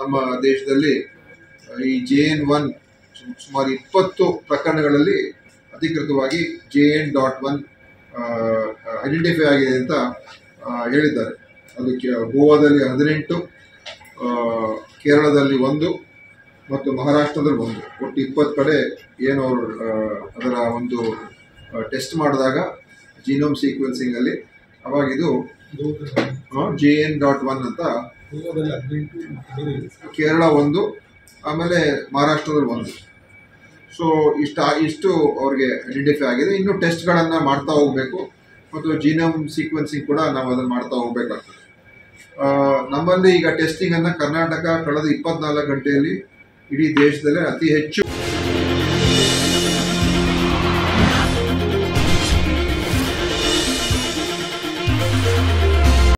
ನಮ್ಮ ದೇಶದಲ್ಲಿ ಈ ಜೆ ಎನ್ ಒನ್ ಸುಮಾರು ಇಪ್ಪತ್ತು ಪ್ರಕರಣಗಳಲ್ಲಿ ಅಧಿಕೃತವಾಗಿ J N dot one identify ಆಗಿದೆ ಅಂತ ಆ, ಹೇಳಿದ್ದಾರೆ ಅದಕ್ಕೆ ಗೋವಾದಲ್ಲಿ ಹದಿನೆಂಟು ಆ, ಕೇರಳದಲ್ಲಿ ಒಂದು ಮತ್ತು ಮಹಾರಾಷ್ಟ್ರದಲ್ಲಿ ಒಂದು ಒಟ್ಟು ಇಪ್ಪತ್ತು ಕಡೆ ಏನು ಅವರು ಆ, ಅದರ ಒಂದು ಟೆಸ್ಟ್ ಮಾಡಿದಾಗ ಜೀನೋಮ್ ಸೀಕ್ವೆನ್ಸಿಂಗಲ್ಲಿ ಅವಾಗ ಇದು ಜೆ ಎನ್ ಡಾಟ್ ಒನ್ ಅಂತ ಗೋವಾದಲ್ಲಿ ಹದಿನೆಂಟು ಬೇರೆ ಇದೆ. ಕೇರಳ ಒಂದು ಆಮೇಲೆ ಮಹಾರಾಷ್ಟ್ರದಲ್ಲಿ ಒಂದು ಸೊ ಇಷ್ಟ ಇಷ್ಟು ಅವ್ರಿಗೆ ಐಡೆಂಟಿಫೈ ಆಗಿದೆ ಇನ್ನು ಟೆಸ್ಟ್ಗಳನ್ನು ಮಾಡ್ತಾ ಹೋಗಬೇಕು ಮತ್ತು ಜೀನೋಮ್ ಸೀಕ್ವೆನ್ಸಿಂಗ್ ಕೂಡ ನಾವು ಅದನ್ನು ಮಾಡ್ತಾ ಹೋಗಬೇಕಾಗ್ತದೆ ಆ, ನಮ್ಮಲ್ಲಿ ಈಗ ಟೆಸ್ಟಿಂಗನ್ನು ಕರ್ನಾಟಕ ಕಳೆದ ಇಪ್ಪತ್ನಾಲ್ಕು ಗಂಟೆಯಲ್ಲಿ ಇಡೀ ದೇಶದಲ್ಲೇ ಅತಿ ಹೆಚ್ಚು